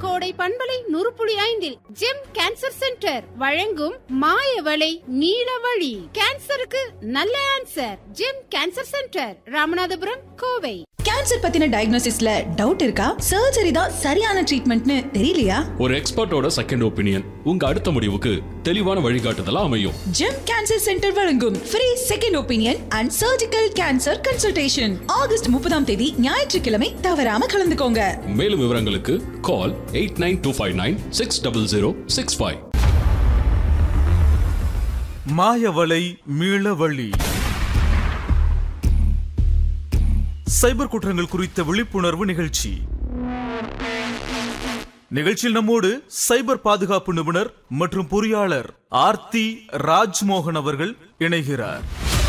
கோடை பண்பலை நூறுப்புள்ளி ஐந்தில் ஜெம் கேன்சர் சென்டர் வழங்கும் மாயவளை நீலவழி கேன்சருக்கு நல்ல answer gem cancer centre Ramanathapuram Kovai cancer பத்தின டயக்னோசிஸ்ல டவுட் இருக்கா சர்ஜரி தான் சரியான ட்ரீட்மெண்ட்னு தெரியலையா ஒரு எக்ஸ்பர்ட்டோட செகண்ட் ஒப்பீனியன் உங்க அடுத்த முடிவுக்கு தெளிவான வழிகாட்டுதலா அமையும் ஜெம் கேன்சர் சென்டர் வழங்கும் free second opinion and surgical cancer consultation August முப்பதாம் தேதி ஞாயிற்றுக்கிழமை தவறாம கலந்துக்கோங்க மேலும் விவரங்களுக்கு call eight nine two five nine six double zero six five மாயவலை மீளவழி சைபர் குற்றங்கள் குறித்த விழிப்புணர்வு நிகழ்ச்சி நிகழ்ச்சியில் நம்மோடு சைபர் பாதுகாப்பு நிபுணர் மற்றும் பொறியாளர் ஆர்த்தி ராஜ்மோகன் அவர்கள் இணைகிறார்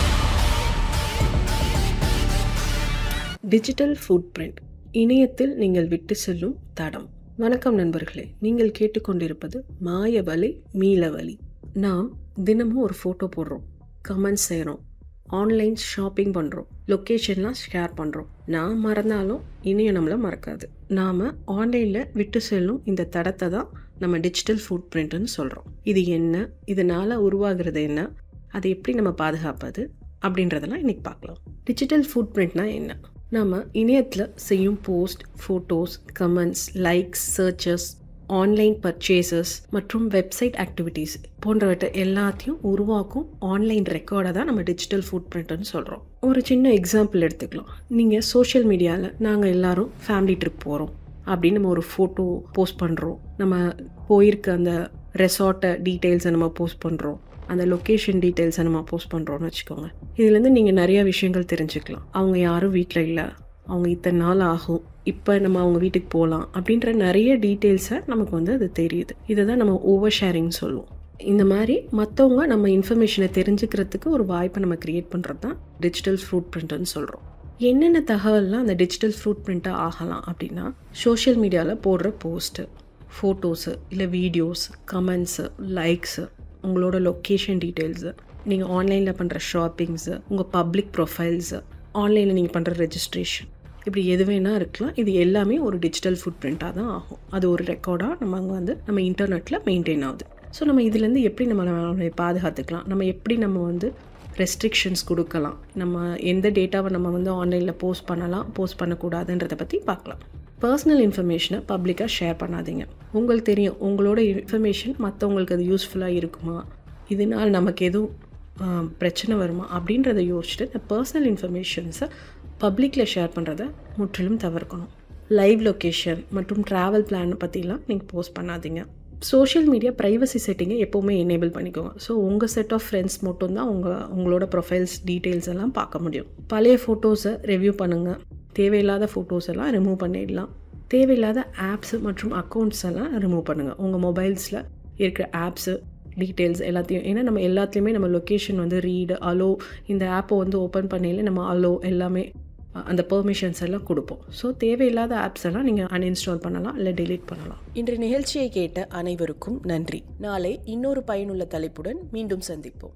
டிஜிட்டல் ஃபுட் பிரிண்ட் இணையத்தில் நீங்கள் விட்டு செல்லும் தடம் வணக்கம் நண்பர்களே நீங்கள் கேட்டுக்கொண்டிருப்பது மாயவலை மீளவலி நாம் தினமும் ஒரு ஃபோட்டோ போடுறோம் கமெண்ட்ஸ் செய்கிறோம் ஆன்லைன் ஷாப்பிங் பண்ணுறோம் லொக்கேஷன்லாம் ஷேர் பண்ணுறோம் நான் மறந்தாலும் இணையம் நம்மளை மறக்காது நாம் ஆன்லைனில் விட்டு செல்லும் இந்த தடத்தை தான் நம்ம டிஜிட்டல் ஃபுட் பிரிண்ட்னு சொல்கிறோம் இது என்ன இதனால் உருவாகிறது என்ன அதை எப்படி நம்ம பாதுகாப்பது அப்படின்றதெல்லாம் இன்னைக்கு பார்க்கலாம் டிஜிட்டல் ஃபுட் பிரிண்ட்னா என்ன நம்ம இணையத்தில் செய்யும் post photos comments likes searches online purchases மற்றும் வெப்சைட் ஆக்டிவிட்டீஸ் போன்றவற்றை எல்லாத்தையும் உருவாக்கும் ஆன்லைன் ரெக்கார்டை தான் நம்ம டிஜிட்டல் ஃபுட் பிரிண்ட்னு சொல்கிறோம் ஒரு சின்ன எக்ஸாம்பிள் எடுத்துக்கலாம் நீங்கள் சோஷியல் மீடியாவில் நாங்கள் எல்லாரும் ஃபேமிலி ட்ரிப் போகிறோம் அப்படின்னு நம்ம ஒரு ஃபோட்டோ போஸ்ட் பண்ணுறோம் நம்ம போயிருக்க அந்த ரெசார்ட்டை டீட்டெயில்ஸை நம்ம போஸ்ட் பண்ணுறோம் அந்த லொக்கேஷன் டீட்டெயில்ஸை நம்ம போஸ்ட் பண்ணுறோன்னு வச்சுக்கோங்க இதுலேருந்து நீங்கள் நிறைய விஷயங்கள் தெரிஞ்சுக்கலாம் அவங்க யாரும் வீட்டில் இல்லை அவங்க இத்தனை நாள் ஆகும் இப்போ நம்ம அவங்க வீட்டுக்கு போகலாம் அப்படின்ற நிறைய டீட்டெயில்ஸை நமக்கு வந்து அது தெரியுது இதை தான் நம்ம ஓவர் ஷேரிங் சொல்லுவோம் இந்த மாதிரி மற்றவங்க நம்ம இன்ஃபர்மேஷனை தெரிஞ்சுக்கிறதுக்கு ஒரு வாய்ப்பை நம்ம க்ரியேட் பண்ணுறது தான் டிஜிட்டல் ஃப்ரூட் பிரிண்ட்னு சொல்கிறோம் என்னென்ன தகவல்லாம் அந்த டிஜிட்டல் ஃப்ரூட் பிரிண்ட்டாக ஆகலாம் அப்படின்னா சோஷியல் மீடியாவில் போடுற போஸ்ட்டு ஃபோட்டோஸு இல்லை வீடியோஸ் கமெண்ட்ஸு லைக்ஸு உங்களோட லொக்கேஷன் டீட்டெயில்ஸு நீங்கள் ஆன்லைனில் பண்ணுற ஷாப்பிங்ஸு உங்கள் பப்ளிக் ப்ரொஃபைல்ஸு ஆன்லைனில் நீங்கள் பண்ணுற ரெஜிஸ்ட்ரேஷன் இப்படி எது வேணால் இருக்கலாம் இது எல்லாமே ஒரு டிஜிட்டல் ஃபுட் பிரிண்ட்டாக தான் ஆகும் அது ஒரு ரெக்கார்டாக நம்ம அங்கே வந்து நம்ம இன்டர்நெட்டில் மெயின்டைன் ஆகுது ஸோ நம்ம இதுலேருந்து எப்படி நம்ம நம்மளை பாதுகாத்துக்கலாம் நம்ம எப்படி நம்ம வந்து ரெஸ்ட்ரிக்ஷன்ஸ் கொடுக்கலாம் நம்ம எந்த டேட்டாவை நம்ம வந்து ஆன்லைனில் போஸ்ட் பண்ணலாம் போஸ்ட் பண்ணக்கூடாதுன்றதை பற்றி பார்க்கலாம் பர்சனல் இன்ஃபர்மேஷனை பப்ளிக்காக ஷேர் பண்ணாதீங்க உங்களுக்கு தெரியும் உங்களோட இன்ஃபர்மேஷன் மற்றவங்களுக்கு அது யூஸ்ஃபுல்லாக இருக்குமா இதனால் நமக்கு எதுவும் ஆஹ், பிரச்சனை வருமா அப்படின்றத யோசிச்சுட்டு இந்த பர்சனல் இன்ஃபர்மேஷன்ஸை பப்ளிக்கில் ஷேர் பண்ணுறத முற்றிலும் தவிர்க்கணும் லைவ் லொக்கேஷன் மற்றும் ட்ராவல் பிளான் பற்றிலாம் நீங்கள் போஸ்ட் பண்ணாதீங்க சோஷியல் மீடியா ப்ரைவசி செட்டிங்கை எப்போவுமே எனேபிள் பண்ணிக்கோங்க ஸோ உங்கள் செட் ஆஃப் ஃப்ரெண்ட்ஸ் மட்டும்தான் உங்கள் உங்களோட ப்ரொஃபைல்ஸ் டீட்டெயில்ஸ் எல்லாம் பார்க்க முடியும் பழைய ஃபோட்டோஸை ரிவ்யூ பண்ணுங்கள் தேவையில்லாத ஃபோட்டோஸ் எல்லாம் ரிமூவ் பண்ணிடலாம் தேவையில்லாத ஆப்ஸ் மற்றும் அக்கௌண்ட்ஸ் எல்லாம் ரிமூவ் பண்ணுங்கள் உங்கள் மொபைல்ஸில் இருக்கிற ஆப்ஸு டீட்டெயில்ஸ் எல்லாத்தையும் ஏன்னா நம்ம எல்லாத்துலேயுமே நம்ம லொக்கேஷன் வந்து ரீடு அலோ இந்த ஆப்பை வந்து ஓப்பன் பண்ணையில் நம்ம அலோ எல்லாமே அஹ், அந்த பெர்மிஷன்ஸ் எல்லாம் கொடுப்போம் ஸோ தேவையில்லாத ஆப்ஸ் எல்லாம் நீங்கள் அன்இன்ஸ்டால் பண்ணலாம் இல்லை delete பண்ணலாம் இன்று நிகழ்ச்சியை கேட்ட அனைவருக்கும் நன்றி நாளை இன்னொரு பயனுள்ள தலைப்புடன் மீண்டும் சந்திப்போம்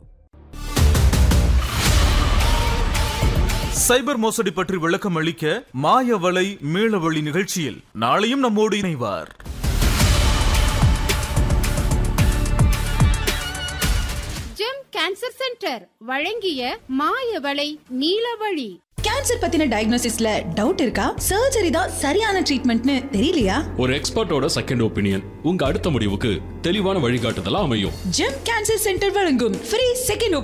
சைபர் மோசடி பற்றி விளக்கம் அளிக்க மாயவலை மீளவழி நிகழ்ச்சியில் நாளையும் நம்மோடு இணைவார் ஜெம் கேன்சர் சென்டர் வழங்கிய மாயவளை நீலவழி கேன்சர் பத்தின டயக்னோசிஸ்ல டவுட் இருக்கா சர்ஜரி தான் சரியான ட்ரீட்மெண்ட்னு தெரியலையா ஒரு எக்ஸ்பர்ட்டோட செகண்ட் ஒப்பீனியன் உங்க அடுத்த முடிவுக்கு தெளிவான வழிகாட்டுதலா அமையும் ஜெம் கேன்சர் சென்டர் வழங்கும் ஃப்ரீ செகண்ட்